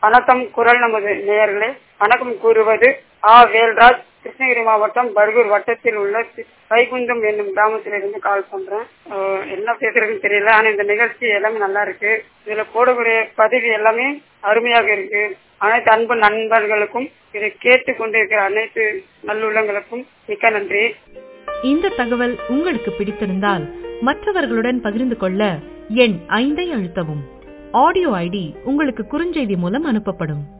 வணக்கம் குரல் நமது நேயர்களே வணக்கம் கூறுவது ஆ வேல்ராஜ் கிருஷ்ணகிரி மாவட்டம் பர்கூர் வட்டத்தில் உள்ள சி- வைகுந்தம் என்னும் கிராமத்திலிருந்து கால் பண்றேன் அஹ், என்ன பேசுறதுன்னு தெரியல ஆனா இந்த நிகழ்ச்சி எல்லாமே நல்லா இருக்கு இதுல போடக்கூடிய பதிவு எல்லாமே அருமையாக இருக்கு அனைத்து அன்பு நண்பர்களுக்கும் இதை கேட்டுக் கொண்டிருக்கிற அனைத்து நல்லுள்ளங்களுக்கும் மிக்க நன்றி இந்த தகவல் உங்களுக்கு பிடித்திருந்தால் மற்றவர்களுடன் பகிர்ந்து கொள்ள எண் ஐந்தை அழுத்தவும் ஆடியோ ஐடி உங்களுக்கு குறுஞ்செய்தி மூலம் அனுப்பப்படும்